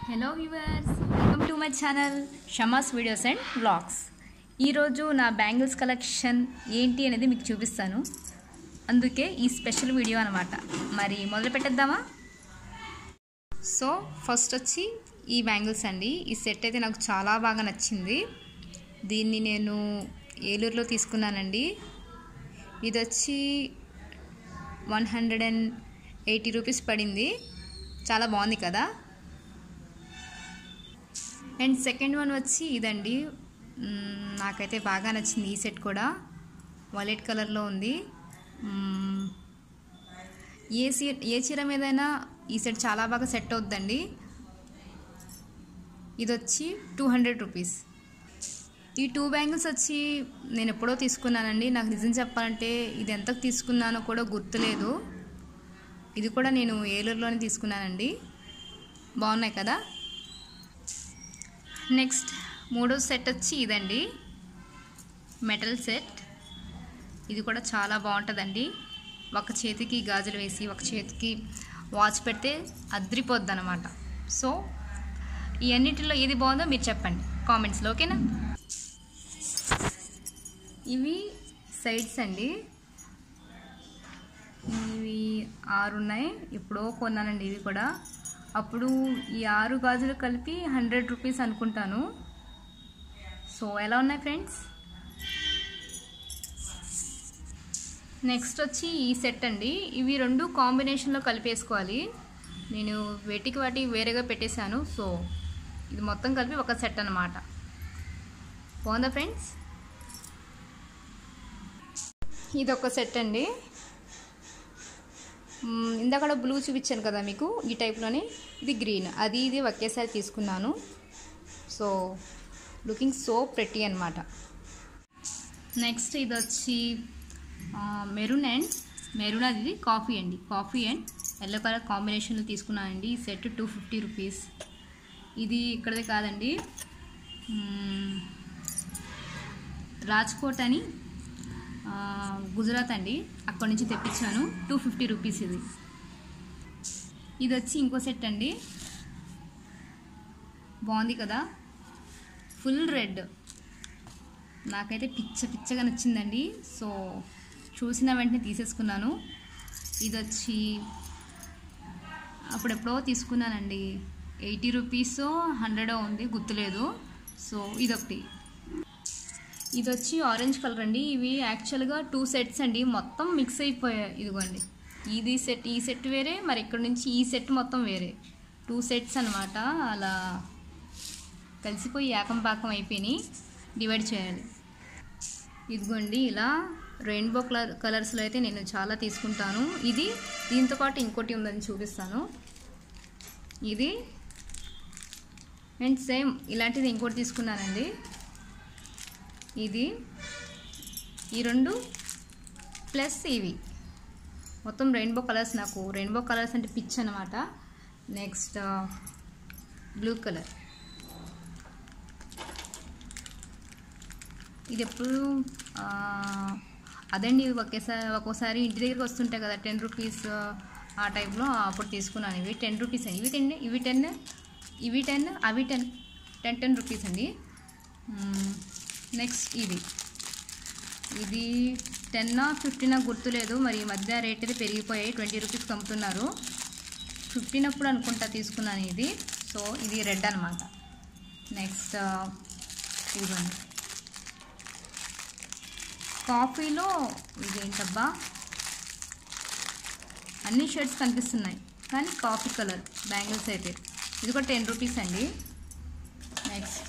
hello viewers welcome to my channel Shama's videos and vlogs ఈరోజు నా bangles collection ఏంటి అనేది మీకు చూపిస్తాను అందుకే ఈ స్పెషల్ వీడియో అనమాట మరి మొదలు పెట్టేద్దామా సో ఫస్ట్ వచ్చి ఈ బ్యాంగిల్స్ అండి ఈ సెట్ అయితే నాకు చాలా బాగా నచ్చింది దీన్ని నేను ఏలూరులో తీసుకున్నానండి ఇది వచ్చి one hundred and eighty rupees పడింది చాలా బాగుంది కదా అండ్ సెకండ్ వన్ వచ్చి ఇదండి మ్మ్, నాకైతే బాగా నచ్చింది ఈ సెట్ కూడా వైలెట్ కలర్లో ఉంది మ్మ్, ఏ సీ ఏ చీర మీదైనా ఈ సెట్ చాలా బాగా సెట్ అవుద్దండి ఇది వచ్చి టూ హండ్రెడ్ రూపీస్ ఈ టూ బ్యాంగిల్స్ వచ్చి నేను ఎప్పుడో తీసుకున్నానండి నాకు నిజం చెప్పాలంటే ఇది ఎంతకు తీసుకున్నానో కూడా గుర్తులేదు ఇది కూడా నేను ఏలూరులోనే తీసుకున్నానండి బాగున్నాయి కదా నెక్స్ట్ మూడో సెట్ వచ్చి ఇదండి మెటల్ సెట్ ఇది కూడా చాలా బాగుంటుందండి ఒక చేతికి గాజులు వేసి ఒక చేతికి వాచ్ పెడితే అద్రిపోద్ది అనమాట సో ఈ అన్నిటిలో ఏది బాగుందో మీరు చెప్పండి కామెంట్స్లో ఓకేనా ఇవి సైడ్స్ అండి ఇవి ఆరు ఉన్నాయి ఎప్పుడో కొన్నానండి ఇవి కూడా అప్పుడు ఈ ఆరు గాజులు కలిపి హండ్రెడ్ రూపీస్ అనుకుంటాను సో ఎలా ఉన్నాయి ఫ్రెండ్స్ నెక్స్ట్ వచ్చి ఈ సెట్ అండి ఇవి రెండు కాంబినేషన్లో కలిపేసుకోవాలి నేను వేటికి వాటి వేరేగా పెట్టేశాను సో ఇది మొత్తం కలిపి ఒక సెట్ అన్నమాట బాగుందా ఫ్రెండ్స్ ఇది ఒక సెట్ అండి మ్మ్, ఇందాక బ్లూ చూపించాను కదా మీకు ఈ టైప్లోనే ఇది గ్రీన్ అది ఇది ఒకేసారి తీసుకున్నాను సో లుకింగ్ సో ప్రెట్టి అనమాట నెక్స్ట్ ఇది వచ్చి మెరూన్ అండ్ మెరూన్ అది కాఫీ అండి కాఫీ అండ్ ఎల్లో కలర్ కాంబినేషన్లో తీసుకున్నానండి ఈ సెట్ టూ ఫిఫ్టీ రూపీస్ ఇది ఇక్కడది కాదండి మ్మ్, రాజ్కోట్ అని ఆ, గుజరాత్ అండి అక్కడి నుంచి తెప్పించాను టూ ఫిఫ్టీ రూపీస్ ఇది ఇది వచ్చి ఇంకో సెట్ అండి బాగుంది కదా ఫుల్ రెడ్ నాకైతే పిచ్చ పిచ్చగా నచ్చిందండి సో చూసిన వెంటనే తీసేసుకున్నాను ఇది వచ్చి అప్పుడెప్పుడో తీసుకున్నానండి ఎయిటీ రూపీస్ హండ్రెడో ఉంది గుర్తులేదు సో ఇదొకటి ఇది వచ్చి ఆరెంజ్ కలర్ అండి ఇవి యాక్చువల్గా టూ సెట్స్ అండి మొత్తం మిక్స్ అయిపోయాయి ఇదిగోండి ఇది సెట్ ఈ సెట్ వేరే మరి ఇక్కడ నుంచి ఈ సెట్ మొత్తం వేరే టూ సెట్స్ అనమాట అలా కలిసిపోయి ఏకం పాకం అయిపోయినాయి డివైడ్ చేయాలి ఇదిగోండి ఇలా రెయిన్బో కలర్ కలర్స్లో అయితే నేను చాలా తీసుకుంటాను ఇది దీంతో పాటు ఇంకోటి ఉందని చూపిస్తాను ఇది అండ్ సేమ్ ఇలాంటిది ఇంకోటి తీసుకున్నానండి ఇది ఈ రెండు ప్లస్ ఇవి మొత్తం రెయిన్బో కలర్స్ నాకు రెయిన్బో కలర్స్ అంటే పిచ్ అనమాట నెక్స్ట్ బ్లూ కలర్ ఇది ఎప్పుడు ఆ, అదండి ఒకేసారి ఒక్కోసారి ఇంటి దగ్గరికి వస్తుంటాయి కదా టెన్ రూపీస్ ఆ టైప్లో అప్పుడు తీసుకున్నాను ఇవి టెన్ రూపీస్ అండి ఇవి టెన్ ఇవి టెన్ ఇవి టెన్ అవి టెన్ టెన్ టెన్ రూపీస్ అండి నెక్స్ట్ ఇది ఇది టెన్నా ఫిఫ్టీనా గుర్తులేదు మరి ఈ మధ్య రేట్ అయితే పెరిగిపోయాయి ట్వంటీ రూపీస్కి అమ్ముతున్నారు ఫిఫ్టీన్ అప్పుడు అనుకుంటా తీసుకున్నాను ఇది సో ఇది రెడ్ అనమాట నెక్స్ట్ ఇదిగోండి కాఫీలో ఇదేంటబ్బా అన్ని షర్ట్స్ కనిపిస్తున్నాయి కానీ కాఫీ కలర్ బ్యాంగిల్స్ అయితే ఇది కూడా టెన్ రూపీస్ అండి నెక్స్ట్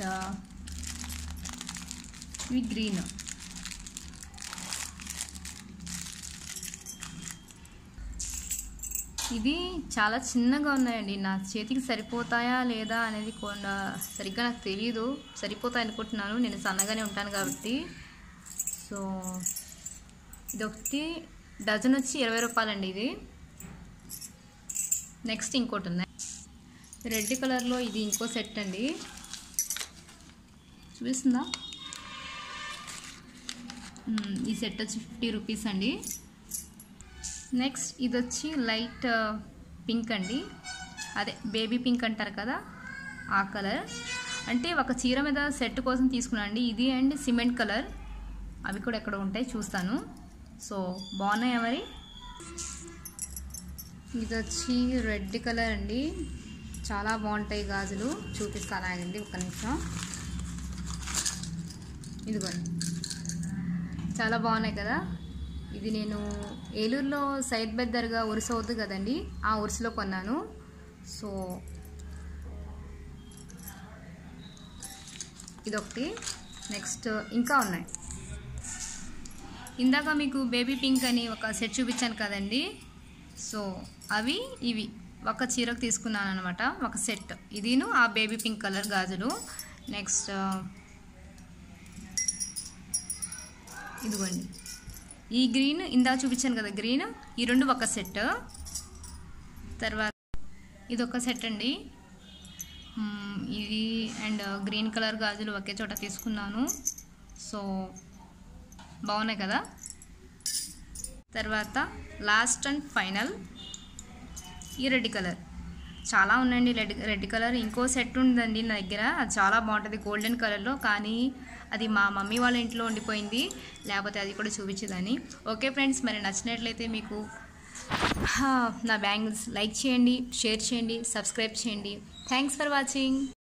ఇవి గ్రీన్ ఇవి చాలా చిన్నగా ఉన్నాయండి నా చేతికి సరిపోతాయా లేదా అనేది కొండ సరిగ్గా నాకు తెలియదు సరిపోతాయి అనుకుంటున్నాను నేను సన్నగానే ఉంటాను కాబట్టి సో ఇదొకటి డజన్ వచ్చి ఇరవై రూపాయలండి ఇది నెక్స్ట్ ఇంకోటి ఉన్నాయి రెడ్ కలర్లో ఇది ఇంకో సెట్ అండి చూపిస్తుందా మ్మ్, ఈ సెట్ వచ్చి ఫిఫ్టీ రూపీస్ అండి నెక్స్ట్ ఇది వచ్చి లైట్ పింక్ అండి అదే బేబీ పింక్ అంటారు కదా ఆ కలర్ అంటే ఒక చీర మీద సెట్ కోసం తీసుకున్నాను అండి ఇది అండ్ సిమెంట్ కలర్ అవి కూడా ఎక్కడ ఉంటాయి చూస్తాను సో బాగున్నాయా మరి ఇది వచ్చి రెడ్ కలర్ అండి చాలా బాగుంటాయి గాజులు చూపిస్తాను ఆగండి ఒక నిమిషం ఇదిగోండి చాలా బాగున్నాయి కదా ఇది నేను ఏలూరులో సైద్ బెద్దర్గా ఉరుసు అవుతుంది కదండి ఆ ఉరుసులో కొన్నాను సో ఇదొకటి నెక్స్ట్ ఇంకా ఉన్నాయి ఇందాక మీకు బేబీ పింక్ అని ఒక సెట్ చూపించాను కదండి సో అవి ఇవి ఒక చీరకు తీసుకున్నాను అనమాట ఒక సెట్ ఇదిను ఆ బేబీ పింక్ కలర్ గాజులు నెక్స్ట్ ఇదిగోండి ఈ గ్రీన్ ఇందా చూపించాను కదా గ్రీన్ ఈ రెండు ఒక సెట్ తర్వాత ఇది ఒక సెట్ అండి మ్మ్, ఇది అండ్ గ్రీన్ కలర్ గాజులు ఒకే చోట తీసుకున్నాను సో బాగున్నాయి కదా తర్వాత లాస్ట్ అండ్ ఫైనల్ ఈ రెడ్ కలర్ చాలా ఉన్నాయండి రెడ్ రెడ్ కలర్ ఇంకో సెట్ ఉందండి నా దగ్గర అది చాలా బాగుంటుంది గోల్డెన్ కలర్లో కానీ అది మా మమ్మీ వాళ్ళ ఇంట్లో ఉండిపోయింది లేకపోతే అది కూడా చూపించేదాన్ని ఓకే ఫ్రెండ్స్ మరి నచ్చినట్లయితే మీకు హా, నా బ్యాంగిల్స్ లైక్ చేయండి షేర్ చేయండి సబ్స్క్రైబ్ చేయండి థ్యాంక్స్ ఫర్ వాచింగ్